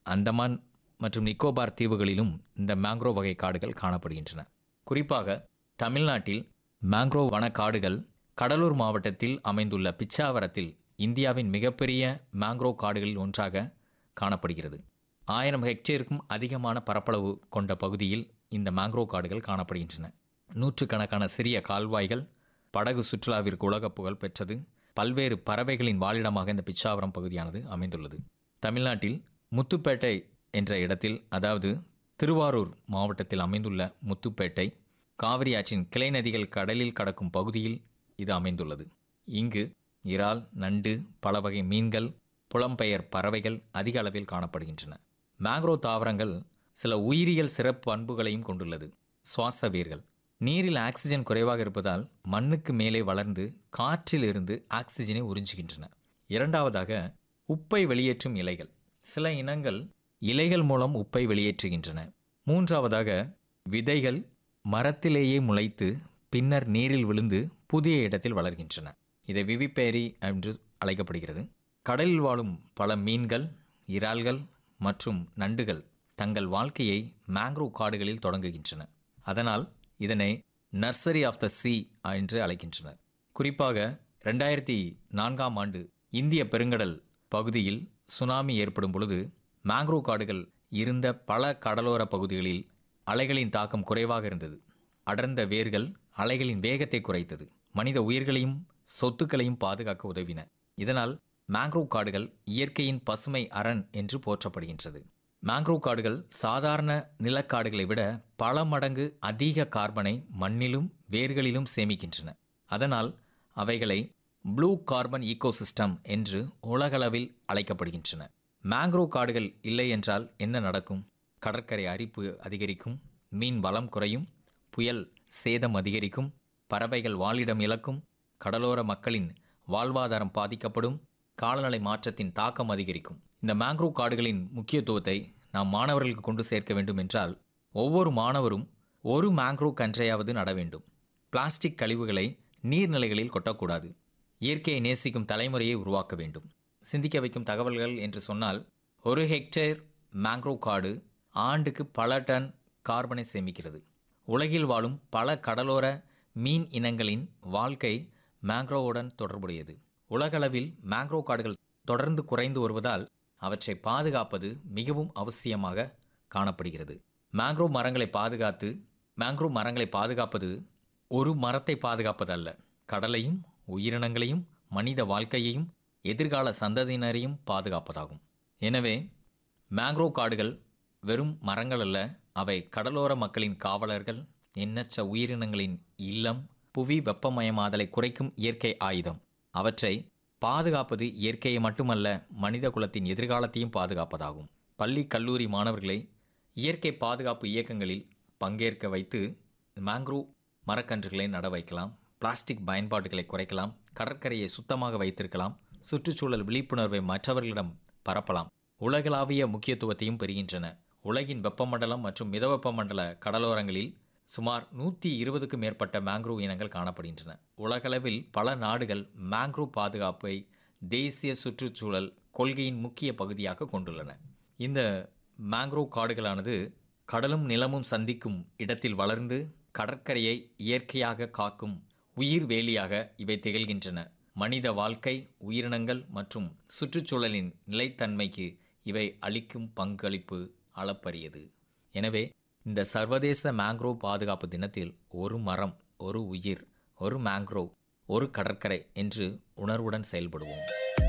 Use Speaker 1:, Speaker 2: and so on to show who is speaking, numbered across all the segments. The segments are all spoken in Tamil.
Speaker 1: அந்தமான் மற்றும் நிக்கோபார் தீவுகளிலும் இந்த மேங்க்ரோவ் வகை காடுகள் காணப்படுகின்றன குறிப்பாக தமிழ்நாட்டில் மேங்க்ரோவ் வனக்காடுகள் கடலூர் மாவட்டத்தில் அமைந்துள்ள பிச்சாவரத்தில் இந்தியாவின் மிகப்பெரிய மேங்க்ரோவ் காடுகளில் ஒன்றாக காணப்படுகிறது ஆயிரம் ஹெக்டேருக்கும் அதிகமான பரப்பளவு கொண்ட பகுதியில் இந்த மேங்க்ரோவ் காடுகள் காணப்படுகின்றன நூற்றுக்கணக்கான சிறிய கால்வாய்கள் படகு சுற்றுலாவிற்கு உலக புகழ் பெற்றது பல்வேறு பறவைகளின் வாழிடமாக இந்த பிச்சாவரம் பகுதியானது அமைந்துள்ளது தமிழ்நாட்டில் முத்துப்பேட்டை என்ற இடத்தில் அதாவது திருவாரூர் மாவட்டத்தில் அமைந்துள்ள முத்துப்பேட்டை காவிரி ஆற்றின் கிளை நதிகள் கடலில் கடக்கும் பகுதியில் இது அமைந்துள்ளது இங்கு இறால் நண்டு பல வகை மீன்கள் புலம்பெயர் பறவைகள் அதிக அளவில் காணப்படுகின்றன மேங்க்ரோவ் தாவரங்கள் சில உயிரியல் சிறப்பு பண்புகளையும் கொண்டுள்ளது சுவாச வேர்கள் நீரில் ஆக்சிஜன் குறைவாக இருப்பதால் மண்ணுக்கு மேலே வளர்ந்து காற்றில் இருந்து ஆக்சிஜனை உறிஞ்சுகின்றன இரண்டாவதாக உப்பை வெளியேற்றும் இலைகள் சில இனங்கள் இலைகள் மூலம் உப்பை வெளியேற்றுகின்றன மூன்றாவதாக விதைகள் மரத்திலேயே முளைத்து பின்னர் நீரில் விழுந்து புதிய இடத்தில் வளர்கின்றன இதை விவிப்பேரி என்று அழைக்கப்படுகிறது கடலில் வாழும் பல மீன்கள் இறால்கள் மற்றும் நண்டுகள் தங்கள் வாழ்க்கையை மேங்க்ரோவ் காடுகளில் தொடங்குகின்றன அதனால் இதனை நர்சரி ஆஃப் த சீ என்று அழைக்கின்றனர் குறிப்பாக ரெண்டாயிரத்தி நான்காம் ஆண்டு இந்திய பெருங்கடல் பகுதியில் சுனாமி ஏற்படும் பொழுது மேங்க்ரோவ் காடுகள் இருந்த பல கடலோர பகுதிகளில் அலைகளின் தாக்கம் குறைவாக இருந்தது அடர்ந்த வேர்கள் அலைகளின் வேகத்தை குறைத்தது மனித உயிர்களையும் சொத்துக்களையும் பாதுகாக்க உதவின இதனால் மேங்க்ரோவ் காடுகள் இயற்கையின் பசுமை அரண் என்று போற்றப்படுகின்றது மேங்க்ரோவ் காடுகள் சாதாரண நிலக்காடுகளை விட பல மடங்கு அதிக கார்பனை மண்ணிலும் வேர்களிலும் சேமிக்கின்றன அதனால் அவைகளை ப்ளூ கார்பன் ஈகோசிஸ்டம் என்று உலகளவில் அழைக்கப்படுகின்றன மேங்க்ரோவ் காடுகள் இல்லை என்றால் என்ன நடக்கும் கடற்கரை அரிப்பு அதிகரிக்கும் மீன் வளம் குறையும் புயல் சேதம் அதிகரிக்கும் பறவைகள் வாழிடம் இழக்கும் கடலோர மக்களின் வாழ்வாதாரம் பாதிக்கப்படும் காலநிலை மாற்றத்தின் தாக்கம் அதிகரிக்கும் இந்த மேங்க்ரோவ் காடுகளின் முக்கியத்துவத்தை நாம் மாணவர்களுக்கு கொண்டு சேர்க்க வேண்டும் என்றால் ஒவ்வொரு மாணவரும் ஒரு மேங்க்ரோவ் கன்றையாவது நட வேண்டும் பிளாஸ்டிக் கழிவுகளை நீர்நிலைகளில் கொட்டக்கூடாது இயற்கையை நேசிக்கும் தலைமுறையை உருவாக்க வேண்டும் சிந்திக்க வைக்கும் தகவல்கள் என்று சொன்னால் ஒரு ஹெக்டேர் மேங்க்ரோவ் காடு ஆண்டுக்கு பல டன் கார்பனை சேமிக்கிறது உலகில் வாழும் பல கடலோர மீன் இனங்களின் வாழ்க்கை மேங்க்ரோவுடன் தொடர்புடையது உலகளவில் மேங்க்ரோவ் காடுகள் தொடர்ந்து குறைந்து வருவதால் அவற்றை பாதுகாப்பது மிகவும் அவசியமாக காணப்படுகிறது மேங்க்ரோவ் மரங்களை பாதுகாத்து மேங்க்ரோவ் மரங்களை பாதுகாப்பது ஒரு மரத்தை பாதுகாப்பது அல்ல கடலையும் உயிரினங்களையும் மனித வாழ்க்கையையும் எதிர்கால சந்ததியினரையும் பாதுகாப்பதாகும் எனவே மேங்க்ரோவ் காடுகள் வெறும் மரங்கள் அல்ல அவை கடலோர மக்களின் காவலர்கள் எண்ணற்ற உயிரினங்களின் இல்லம் புவி வெப்பமயமாதலை குறைக்கும் இயற்கை ஆயுதம் அவற்றை பாதுகாப்பது இயற்கையை மட்டுமல்ல மனித குலத்தின் எதிர்காலத்தையும் பாதுகாப்பதாகும் பள்ளி கல்லூரி மாணவர்களை இயற்கை பாதுகாப்பு இயக்கங்களில் பங்கேற்க வைத்து மேங்க்ரோவ் மரக்கன்றுகளை நட வைக்கலாம் பிளாஸ்டிக் பயன்பாடுகளை குறைக்கலாம் கடற்கரையை சுத்தமாக வைத்திருக்கலாம் சுற்றுச்சூழல் விழிப்புணர்வை மற்றவர்களிடம் பரப்பலாம் உலகளாவிய முக்கியத்துவத்தையும் பெறுகின்றன உலகின் வெப்பமண்டலம் மற்றும் மிதவெப்பமண்டல கடலோரங்களில் சுமார் நூற்றி இருபதுக்கும் மேற்பட்ட மேங்க்ரோவ் இனங்கள் காணப்படுகின்றன உலகளவில் பல நாடுகள் மேங்க்ரோவ் பாதுகாப்பை தேசிய சுற்றுச்சூழல் கொள்கையின் முக்கிய பகுதியாக கொண்டுள்ளன இந்த மேங்க்ரோவ் காடுகளானது கடலும் நிலமும் சந்திக்கும் இடத்தில் வளர்ந்து கடற்கரையை இயற்கையாக காக்கும் உயிர் வேலியாக இவை திகழ்கின்றன மனித வாழ்க்கை உயிரினங்கள் மற்றும் சுற்றுச்சூழலின் நிலைத்தன்மைக்கு இவை அளிக்கும் பங்களிப்பு அளப்பரியது எனவே இந்த சர்வதேச மேங்க்ரோவ் பாதுகாப்பு தினத்தில் ஒரு மரம் ஒரு உயிர் ஒரு மேங்க்ரோவ் ஒரு கடற்கரை என்று உணர்வுடன் செயல்படுவோம்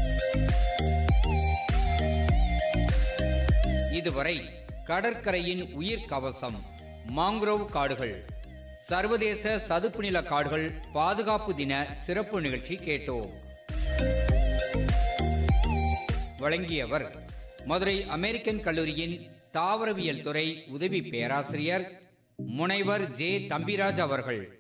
Speaker 2: இதுவரை கடற்கரையின் உயிர் கவசம் மாங்க்ரோவ் காடுகள் சர்வதேச சதுப்பு நில காடுகள் பாதுகாப்பு தின சிறப்பு நிகழ்ச்சி கேட்டோம் வழங்கியவர் மதுரை அமெரிக்கன் கல்லூரியின் தாவரவியல் துறை உதவி பேராசிரியர் முனைவர் ஜே தம்பிராஜ் அவர்கள்